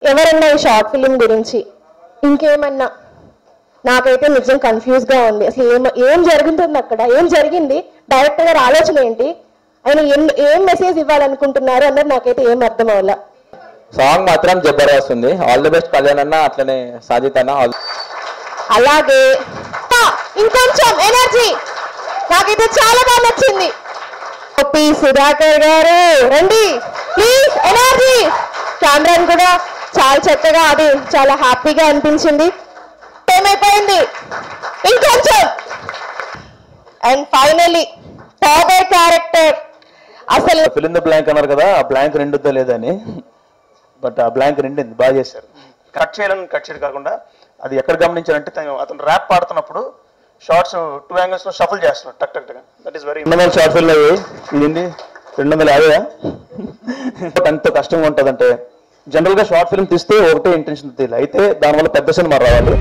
ఎవరన్నా ఈ short film గురించి ఇంకేమన్నా నాకైతే నిజం కన్ఫ్యూజ్ గా ఉంది అసలు ఏం ఏం జరుగుతుంది అక్కడ ఏం జరిగింది డైరెక్టర్ గారి ఆలోచన ఏంటి ఆయన ఏం ఏం మెసేజ్ ఇవ్వాలనుకుంటున్నారు అన్నది నాకైతే ఏం అర్థం అవ్వాల సాంగ్ మాత్రం జబర్దస్త్ ఉంది ఆల్ ది బెస్ట్ కళ్యాణ్ అన్న అట్లనే సాజిత్ అన్న all- అలాగే ఆ, ఇంకొంచెం ఎనర్జీ నాకైతే చాలా బాగా నచ్చింది పి సుధాకర్ గారు రండి ప్లీజ్ ఎనర్జీ కెమెరాని కూడా చాలా చక్కగా అది చాలా హ్యాపీగా అనిపించింది ఏమైపోయింది ఇంకొంచెం అండ్ ఫైనలీ టాబర్ క్యారెక్టర్ అసలు ఫిల్ ఇన్ ద బ్లాంక్ అన్నారు కదా ఆ బ్లాంక్ నిండుద్దా లేదని బట్ ఆ బ్లాంక్ నిండింది బాగా చేశారు కట్ చేయాలని కట్ చేయడం కాకుండా అది ఎక్కడ గమనించారంటే తను- అతను ర్యాప్ పాడుతున్నప్పుడు షార్ట్స్ టూ యాంగిల్స్ లో షఫల్ చేస్తున్నాడు టక్ టక్ టక్ దట్ ఈస్ వెరీ రెండు వందల షార్ట్ ఫిల్ అయ్యి ఇది రెండు వందల యాభై ఎంత కష్టంగా ఉంటుందంటే జనరల్ గా షార్ట్ ఫిల్మ్ తీస్తే ఒకటే ఇంటెన్షన్ తీయాలి అయితే దానివల్ల పెద్ద సినిమా రావాలి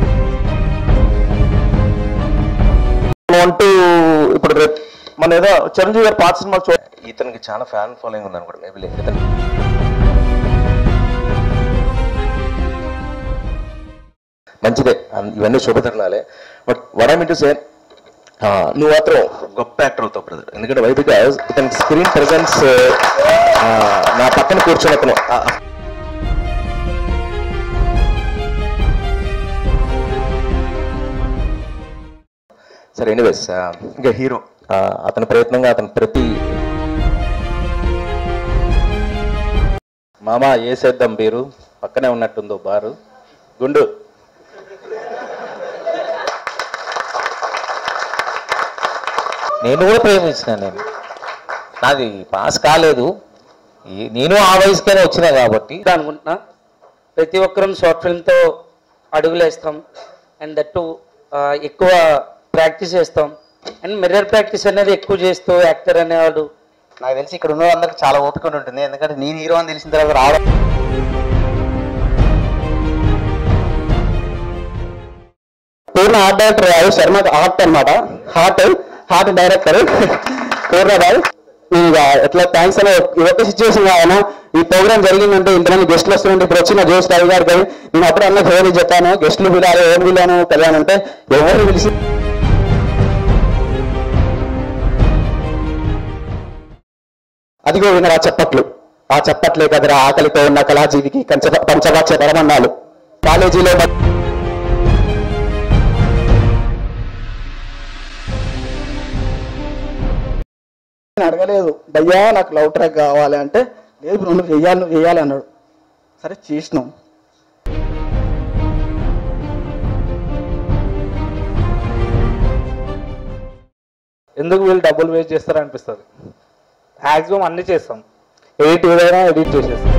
అంటూ ఇప్పుడు రేపు మన ఏదో చిరంజీవి గారి పాత సినిమాలు చూ ఇతనికి చాలా ఫ్యాన్ ఫాలోయింగ్ ఉంది అనుకోండి మేబీ ఇతను మంచిదే అన్- ఇవన్నీ శుభతరుణాలే but what I mean to say నువ్వు మాత్రం గొప్ప యాక్టర్ అవుతావు బ్రదర్ ఎందుకంటే వై బికాస్ ఇతని స్క్రీన్ ప్రెజెన్స్ నా పక్కన కూర్చొని అతను ఆ, ఆ, సరే ఎనీవేస్ ఇంకా హీరో అతని ప్రయత్నంగా అతని ప్రతి మామ వేసేద్దాం బీరు పక్కనే ఉన్నట్టుందో బారు గుండు నేను కూడా ప్రేమించిన నేను నాది పాస్ కాలేదు ఈ- నేను ఆ వయసుకైనా వచ్చినా కాబట్టి అనుకుంటున్నా ప్రతి ఒక్కరం షార్ట్ ఫిల్మ్తో అడుగులేస్తాం అండ్ దట్టు ఎక్కువ ప్రాక్టీస్ చేస్తాం అండ్ మిర్రర్ ప్రాక్టీస్ అనేది ఎక్కువ చేస్తూ యాక్టర్ అనేవాడు నాకు తెలిసి ఇక్కడ ఉన్న వాళ్ళందరికీ చాలా ఓపిక ఉండి ఉంటుంది ఎందుకంటే నేను హీరో అని తెలిసిన తర్వాత రావడం పూర్ణ ఆర్ట్ డైరెక్టర్ కాదు శర్మ ఆర్ట్ అన్నమాట heart heart director Purna boy నేను ఇక ఎట్లా థ్యాంక్స్ అనే ఈ ఒక్క సిచ్యువేషన్ ఆయన ఈ ప్రోగ్రామ్ జరిగిందంటే ఇంతమంది గెస్టులు వస్తుంటే ఇప్పుడు వచ్చిన జోష్ రావు గారు కానీ నేను అప్పుడు అన్న ఫోన్ చెప్పాను గెస్టులు పిలాలి ఏం పిలాను కళ్యాణ్ అంటే ఎవరు పిలిచి అదిగో వినరా చెప్పట్లు ఆ చెప్పట్లే కదరా ఆకలితో ఉన్న కళాజీవికి కంచ పంచవాచ్య పరమన్నాలు కాలేజీలో మ- నేను అడగలేదు భయ్యా నాకు లవ్ ట్రాక్ కావాలి అంటే లేదు బ్రో నువ్వు వెయ్యాలి నువ్వు వెయ్యాలి అన్నాడు సరే చేసినాం ఎందుకు వీళ్ళు డబ్బులు వేస్ట్ చేస్తారు అనిపిస్తుంది మ్యాక్సిమం అన్ని చేస్తాం ఎడిట్ ఏదైనా ఎడిట్ చేసేస్తాం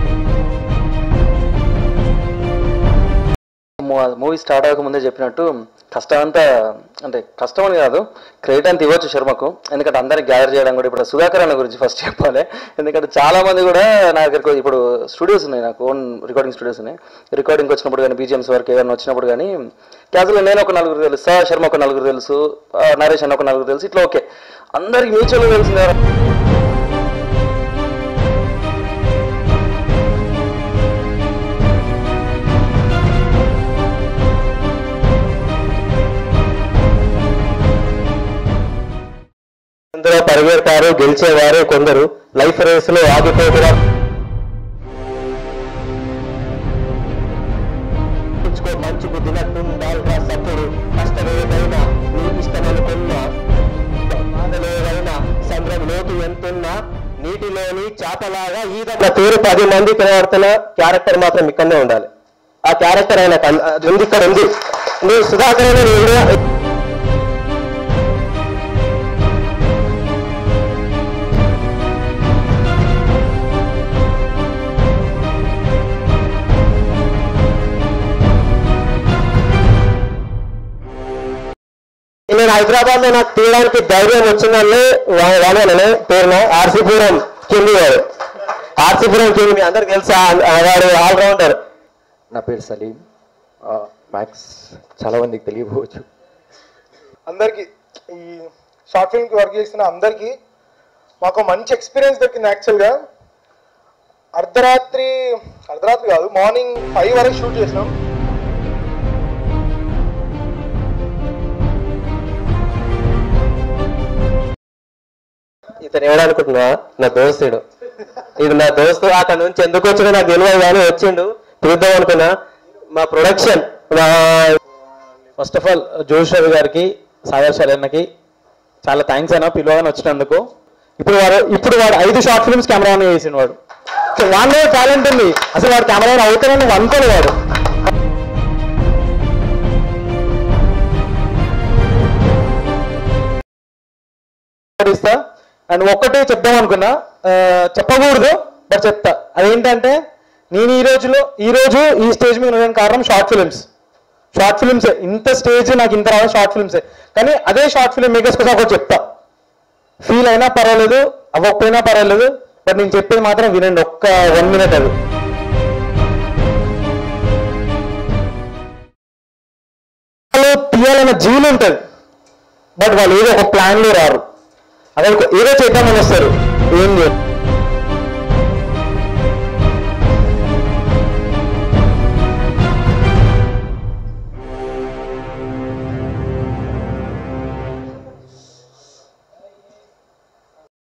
మూవీ స్టార్ట్ అవ్వక ముందే చెప్పినట్టు కష్టం అంతా అంటే కష్టం అని కాదు క్రెడిట్ అంతా ఇవ్వచ్చు శర్మకు ఎందుకంటే అందరికి గ్యాదర్ చేయడం కూడా ఇప్పుడు సుధాకర్ అన్న గురించి ఫస్ట్ చెప్పాలి ఎందుకంటే చాలా మంది కూడా నా దగ్గరకు ఇప్పుడు స్టూడియోస్ ఉన్నాయి నాకు ఓన్ రికార్డింగ్ స్టూడియోస్ ఉన్నాయి రికార్డింగ్ వచ్చినప్పుడు కానీ బీజిఎంస్ వరకు ఏదైనా వచ్చినప్పుడు కానీ క్యాజువల్గా నేను ఒక నలుగురు తెలుసు సార్ శర్మ ఒక నలుగురు తెలుసు ఆ, నరేష్ అన్న ఒక నలుగురు తెలుసు ఇట్లా ఓకే అందరికి మ్యూచువల్గా తెలిసింది ఎవరు? ఇందులో పరిగెడతారు గెలిచేవారే కొందరు లైఫ్ రేస్ లో ఆగిపోతున్న మంచుకు తినట్టుండాలిరా సత్తుడు కష్టమేదైనా నీ ఇష్టమనుకున్నా బాధలేదైనా సంద్రం లోతు ఎంతున్నా నీటిలోని చేపలాగా ఈద తీరు పది మంది కనబడుతున్న క్యారెక్టర్ మాత్రం ఇక్కడనే ఉండాలి ఆ క్యారెక్టర్ ఆయన కన్- అది ఉంది ఇక్కడ ఉంది నువ్వు సుధాకర్ అనే నేను నేను హైదరాబాద్ లో నాకు తీయడానికి ధైర్యం వచ్చిందని వాడనే పేరున ఆర్సీపురం కింది వాడు ఆర్సీపురం కింది మీ అందరికి తెలుసా ఆ వాడు ఆల్రౌండర్ నా పేరు సలీం మ్యాక్స్ చాలా మందికి తెలియకపోవచ్చు అందరికి ఈ షార్ట్ ఫిల్మ్కి వర్క్ చేసిన అందరికీ మాకు మంచి ఎక్స్పీరియన్స్ దొరికింది యాక్చువల్గా అర్ధరాత్రి అర్ధరాత్రి కాదు మార్నింగ్ ఫైవ్ వరకు షూట్ చేసినాం ఇతను ఏమనుకుంటున్నా నా దోస్తుడు ఇది నా దోస్తు అక్కడ నుంచి ఎందుకు వచ్చినా నాకు తెలియదు కానీ వచ్చిండు చూద్దాం అనుకున్నా మా ప్రొడక్షన్ మా ఫస్ట్ ఆఫ్ ఆల్ జోష్ రవి గారికి సాగర్ శరణ్కి చాలా థ్యాంక్స్ అయినా పిలవని వచ్చినందుకు ఇప్పుడు వాడు ఇప్పుడు వాడు ఐదు షార్ట్ ఫిల్మ్స్ కెమెరామెన్ చేసిన వాడు సో వాడిలో టాలెంట్ ఉంది అసలు వాడు కెమెరామెన్ అవుతానని నువ్వు అనుకోని వాడు ఇస్తా అండ్ ఒక్కటే చెప్దాం అనుకున్నా ఆ, చెప్పకూడదు బట్ చెప్తా అదేంటంటే నేను ఈ రోజులో ఈ రోజు ఈ స్టేజ్ మీద ఉండడానికి కారణం షార్ట్ ఫిల్మ్స్ షార్ట్ ఫిల్మ్సే ఇంత స్టేజ్ నాకు ఇంత రావాలి షార్ట్ ఫిల్మ్సే కానీ అదే షార్ట్ ఫిల్మ్ మేకర్స్ కోసం ఒకటి చెప్తా ఫీల్ అయినా పర్వాలేదు అవ్వకపోయినా పర్వాలేదు బట్ నేను చెప్పేది మాత్రం వినండి ఒక్క వన్ మినిట్ అది వాళ్ళు తీయాలన్న జీవులు ఉంటుంది బట్ వాళ్ళు ఏదో ఒక ప్లాన్లో రారు అదే ఒక- ఏదో చేద్దామని వస్తారు ఏం లేదు